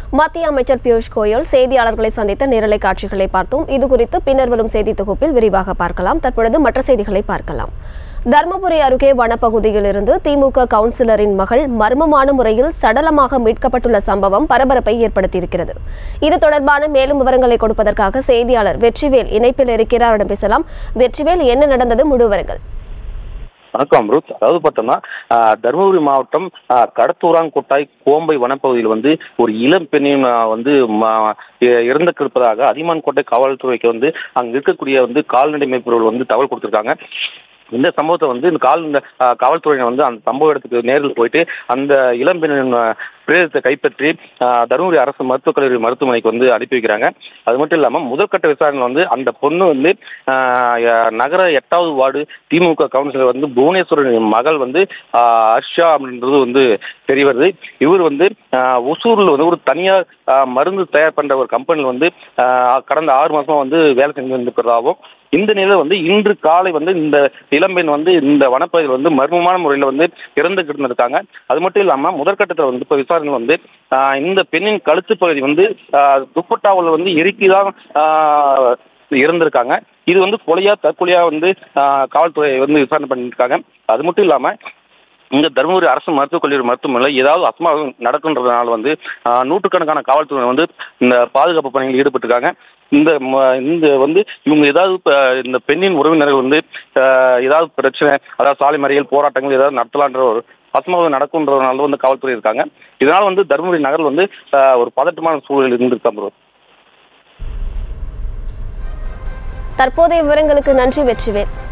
மத்திய அமைச்சர் பியூஷ் கோயல் செய்தியாளர்களை சந்தித்த நேரலை காட்சிகளை பார்த்தோம் இது குறித்து பின்னர் வரும் செய்தி தொகுப்பில் விரிவாக பார்க்கலாம் தற்பொழுது மற்ற செய்திகளை பார்க்கலாம் தர்மபுரி அருகே வனப்பகுதியிலிருந்து திமுக கவுன்சிலரின் மகள் மர்மமான முறையில் சடலமாக மீட்கப்பட்டுள்ள சம்பவம் பரபரப்பை ஏற்படுத்தியிருக்கிறது இது தொடர்பான மேலும் விவரங்களை கொடுப்பதற்காக செய்தியாளர் வெற்றிவேல் இணைப்பில் இருக்கிறார் அவரிடம் பேசலாம் வெற்றிவேல் என்ன நடந்தது முழு விவரங்கள் வணக்கம் அம்ருத் அதாவது பார்த்தோம்னா ஆஹ், தருமபுரி மாவட்டம் ஆஹ், கடத்தூராங்குட்டாய் கோம்பை வனப்பகுதியில் வந்து ஒரு இளம் பெண்ணின் ஆஹ், வந்து ம- இ- இறந்து கிடப்பதாக அதிமான்கோட்டை காவல்துறைக்கு வந்து அங்க இருக்கக்கூடிய வந்து கால்நடை மேய்ப்பவர்கள் வந்து தகவல் கொடுத்திருக்காங்க இந்த சம்பவத்தை வந்து இந்த கால் இந்த ஆஹ், காவல்துறையினர் வந்து அந்த சம்பவ இடத்துக்கு நேரில் போயிட்டு அந்த இளம்பெண்ணின் ஆஹ், பிரேதத்தை கைப்பற்றி ஆஹ், தருமபுரி அரசு மருத்துவக் கல்லூரி மருத்துவமனைக்கு வந்து அனுப்பி வைக்கிறாங்க அது மட்டும் இல்லாமல் முதற்கட்ட விசாரணை வந்து அந்த பொண்ணு வந்து ஆஹ், ய- நகர எட்டாவது வார்டு திமுக கவுன்சிலர் வந்து புவனேஸ்வரன் மகள் வந்து ஆஹ், ஹர்ஷா அப்படின்றது வந்து தெரிய வருது இவர் வந்து ஆஹ், ஒசூரில் வந்து ஒரு தனியார் ஆஹ், மருந்து தயார் பண்ற ஒரு கம்பெனியில் வந்து ஆஹ், கடந்த ஆறு மாசமா வந்து வேலை செஞ்சு வந்துருக்கிறதாகவும் இந்த நிலையில் வந்து இன்று காலை வந்து இந்த இளம்பெண் வந்து இந்த வனப்பகுதியில் வந்து மர்மமான முறையில் வந்து இறந்து கிடந்திருக்காங்க அது மட்டும் இல்லாமல் முதற்கட்டத்தில் வந்து இப்போ விசாரணை வந்து ஆஹ், இந்த பெண்ணின் கழுத்து பகுதி வந்து ஆஹ், துப்பட்டாவில் வந்து இறுக்கி தான் ஆஹ், இறந்திருக்காங்க இது வந்து கொலையா தற்கொலையா வந்து ஆஹ், காவல்துறை வந்து விசாரணை பண்ணிட்டு இருக்காங்க அது மட்டும் இல்லாமல் இங்க தருமபுரி அரசு மருத்துவக் கல்லூரி மருத்துவமனையில் ஏதாவது அசம்பாவிதம் நடக்குன்றதுனால வந்து ஆஹ், நூற்றுக்கணக்கான காவல்துறையினர் வந்து இந்த பாதுகாப்பு பணியில் ஈடுபட்டிருக்காங்க இந்த ம- இந்த வந்து இவங்க ஏதாவது இப்ப இந்த பெண்ணின் உறவினர்கள் வந்து ஆஹ், ஏதாவது பிரச்சனை அதாவது சாலை மறியல் போராட்டங்கள் ஏதாவது நடத்தலான்ற ஒரு அசம்பாவிதம் நடக்குன்றதுனால வந்து காவல்துறை இருக்காங்க இதனால வந்து தருமபுரி நகரில் வந்து ஆஹ், ஒரு பதட்டமான சூழல் இருந்திருக்கா bro. தற்போதைய விவரங்களுக்கு நன்றி வெற்றிவேல்